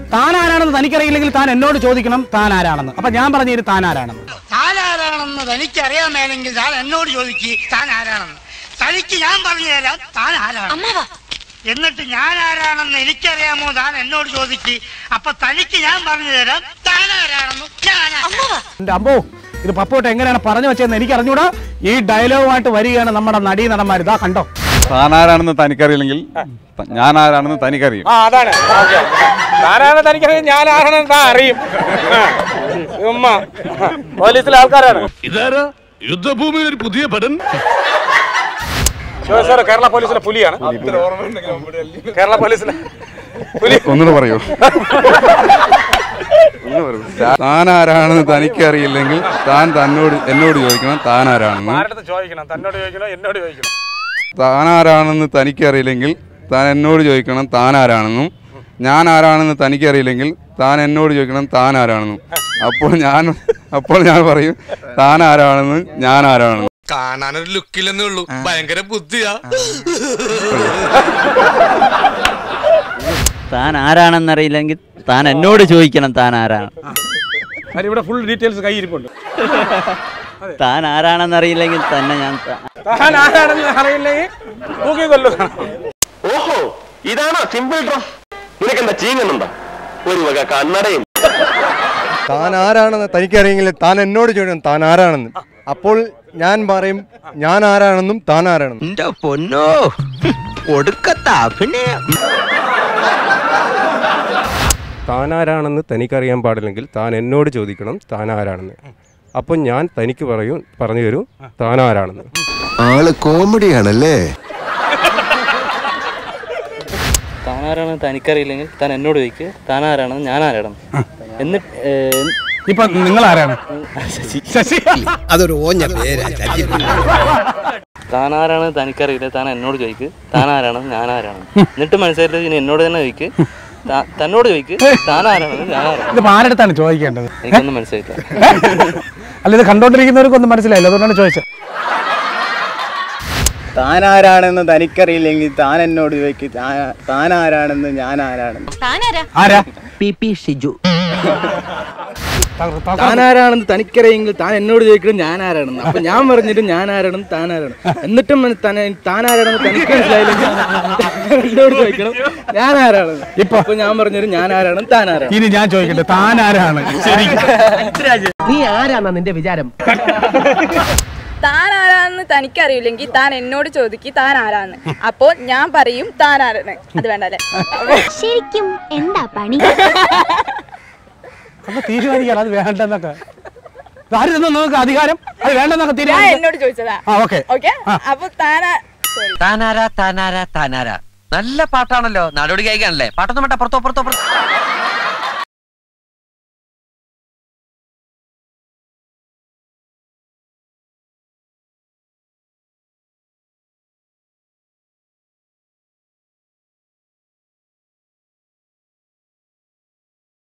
താൻ ആരാണെന്ന് തനിക്കറിയില്ലെങ്കിൽ താൻ എന്നോട് ചോദിക്കണം താൻ ആരാണെന്ന് അപ്പൊ ഞാൻ പറഞ്ഞു ഇത് താൻ ആരാണെന്ന് താൻ ആരാണെന്ന് തനിക്കറിയാൻ മേലെങ്കിൽ താൻ എന്നോട് ചോദിക്ക് താൻ ആരാണെന്ന് തനിക്ക് ഞാൻ പറഞ്ഞു തരാം താൻ ആരാണ് എന്നിട്ട് ഞാൻ ആരാണെന്ന് എനിക്കറിയാമോ താൻ എന്നോട് ചോദിക്ക് അപ്പൊ തനിക്ക് ഞാൻ പറഞ്ഞു തരാം താൻ ആരാണെന്ന് ഞാൻ ആരാണ്. എന്റെ അമ്പോ ഇത് പപ്പോട്ട് എങ്ങനെയാണ് പറഞ്ഞു വെച്ചതെന്ന് എനിക്ക് അറിഞ്ഞൂടാ ഈ ഡയലോഗുമായിട്ട് വരികയാണ് നമ്മുടെ നടീ നടന്മാർ ഇതാ കണ്ടോ താനാരാണെന്ന് തനിക്കറിയില്ലെങ്കിൽ ത- ഞാൻ ആരാണെന്ന് തനിക്കറിയും ആ അതാണ് താനാണ് തനിക്കറിയാം ഞാൻ ആരാണെന്ന് താൻ അറിയും ആ. ഉമ്മ പോലീസിലെ ആൾക്കാരാണ് ഇതാരാ യുദ്ധഭൂമിയിൽ ഒരു പുതിയ പടൻ ശിവ സാർ കേരള പോലീസിലെ പുലിയാണ് കേരള പോലീസിലെ പുലി ഒന്നുകൂടെ പറയൂ ഒന്ന് പറയൂ. താൻ ആരാണെന്ന് തനിക്കറിയില്ലെങ്കിൽ താൻ തന്നോട് എന്നോട് ചോദിക്കണം താൻ ആരാണെന്ന് ആരുടെ ചോദിക്കണം തന്നോട് ചോദിക്കണോ എന്നോട് ചോദിക്കണം താൻ ആരാണെന്ന് തനിക്കറിയില്ലെങ്കിൽ താൻ എന്നോട് ചോദിക്കണം താൻ ആരാണെന്നും ഞാൻ ആരാണെന്ന് തനിക്കറിയില്ലെങ്കിൽ താൻ എന്നോട് ചോദിക്കണം താൻ ആരാണെന്നും അപ്പോൾ ഞാൻ അപ്പോൾ ഞാൻ പറയും താൻ ആരാണെന്ന് ഞാൻ ആരാണെന്നും കാണാനൊരു ലുക്കില്ലെന്നേ ഉള്ളൂ ഭയങ്കര ബുദ്ധിയാ താൻ ആരാണെന്നറിയില്ലെങ്കിൽ താൻ എന്നോട് ചോദിക്കണം താൻ ആരാണ് കാര്യം ഇവിടെ ഫുൾ ഡീറ്റെയിൽസ് കയ്യിരിപ്പുണ്ട് താൻ ആരാണെന്നറിയില്ലെങ്കിൽ തന്നെ ഞാൻ ത- താൻ ആരാണെന്ന് അറിയില്ലെങ്കിൽ തൂക്കി കൊല്ലും ഓഹോ ഇതാണോ സിമ്പിൾ ഡ്രസ് നിനക്കെന്താ ചീങ്ങുന്നുണ്ടോ ഒരു വക കണ്ണടയും താൻ ആരാണെന്ന് തനിക്കറിയെങ്കിൽ താൻ എന്നോട് ചോദിക്കണം താൻ ആരാണെന്ന് അപ്പോൾ ഞാൻ പറയും ഞാൻ ആരാണെന്നും താൻ ആരാണെന്നും എന്റെ പൊന്നോ ഒടുക്കത്ത അഭിനയം താൻ ആരാണെന്ന് തനിക്കറിയാൻ പാടില്ലെങ്കിൽ താൻ എന്നോട് ചോദിക്കണം താൻ ആരാണെന്ന് അപ്പോൾ ഞാൻ തനിക്ക് പറയും പറഞ്ഞു തരൂ താൻ ആരാണെന്ന് ആള് കോമഡിയാണല്ലേ താൻ ആരാണെന്ന് തനിക്കറിയില്ലെങ്കിൽ താൻ എന്നോട് ചോദിക്ക് താൻ ആരാണെന്ന് ഞാൻ ആരാണെന്ന് എന്നിട്ട് ഏ, ഇപ്പൊ നിങ്ങൾ ആരാണ് ശശി അതൊരു ഓഞ്ഞ പേരാ താൻ ആരാണെന്ന് തനിക്കറിയില്ല താൻ എന്നോട് ചോദിക്ക് താൻ ആരാണെന്ന് ഞാൻ ആരാണെന്ന് എന്നിട്ട് മനസ്സിലായില്ല ഇനി എന്നോട് തന്നെ ചോദിക്ക് താ- തന്നോട് ചോദിക്ക് താൻ ആരാണെന്ന് ഞാൻ ആരാണ് ഇതിപ്പോ ആരെടുത്താണ് ചോദിക്കേണ്ടത് എനിക്കൊന്നും മനസ്സിലായില്ല അല്ല ഇത് കണ്ടോണ്ടിരിക്കുന്നവർക്കൊന്നും മനസ്സിലായില്ല അതുകൊണ്ടാണ് ചോദിച്ചത് താൻ ആരാണെന്ന് തനിക്കറിയില്ലെങ്കിൽ താൻ എന്നോട് ചോദിക്കും താൻ ആരാണെന്ന് ഞാൻ ആരാണെന്ന് ആരാ പി പി ഷിജു താൻ ആരാണെന്ന് തനിക്കറിയെങ്കിൽ താൻ എന്നോട് ചോദിക്കണം ഞാൻ ആരാണെന്ന് അപ്പൊ ഞാൻ പറഞ്ഞിട്ട് ഞാൻ ആരാണെന്ന് താൻ ആരാണ് എന്നിട്ടും മന- തന- താൻ ആരാണെന്ന് തനിക്ക് മനസ്സിലായില്ലെങ്കിൽ എന്നോട് ചോദിക്കണം ഞാൻ ആരാണെന്ന് ഇപ്പൊ അപ്പൊ ഞാൻ പറഞ്ഞിട്ട് ഞാൻ ആരാണെന്ന് താൻ ആരാണ് ഇനി ഞാൻ ചോദിക്കട്ടെ താൻ ആരാണ് ശരി നീ ആരാന്നാ നിന്റെ വിചാരം താൻ ആരാന്ന് തനിക്കറിയില്ലെങ്കിൽ താൻ എന്നോട് ചോദിക്ക് താൻ ആരാന്ന് അപ്പോൾ ഞാൻ പറയും താൻ ആരാണ് അത് വേണ്ടല്ലേ ശരിക്കും എന്താ പണി അപ്പൊ തീരുമാനിക്കണം അത് വേണ്ടെന്നൊക്കെ ആര് തന്നു നിങ്ങൾക്ക് അധികാരം അത് വേണ്ടെന്നൊക്കെ ഞാൻ തീരുമാനിക്കാം എന്നോട് ചോദിച്ചതാ ആ ഓക്കെ ഓക്കെ അപ്പൊ താനാ സോറി താനാരാ താനാരാ താനാരാ നല്ല പാട്ടാണല്ലോ നാടോടി ഗായികാണല്ലേ പാട്ടൊന്നും വേണ്ട പുറത്തോ പുറത്തോ പുറത്തോ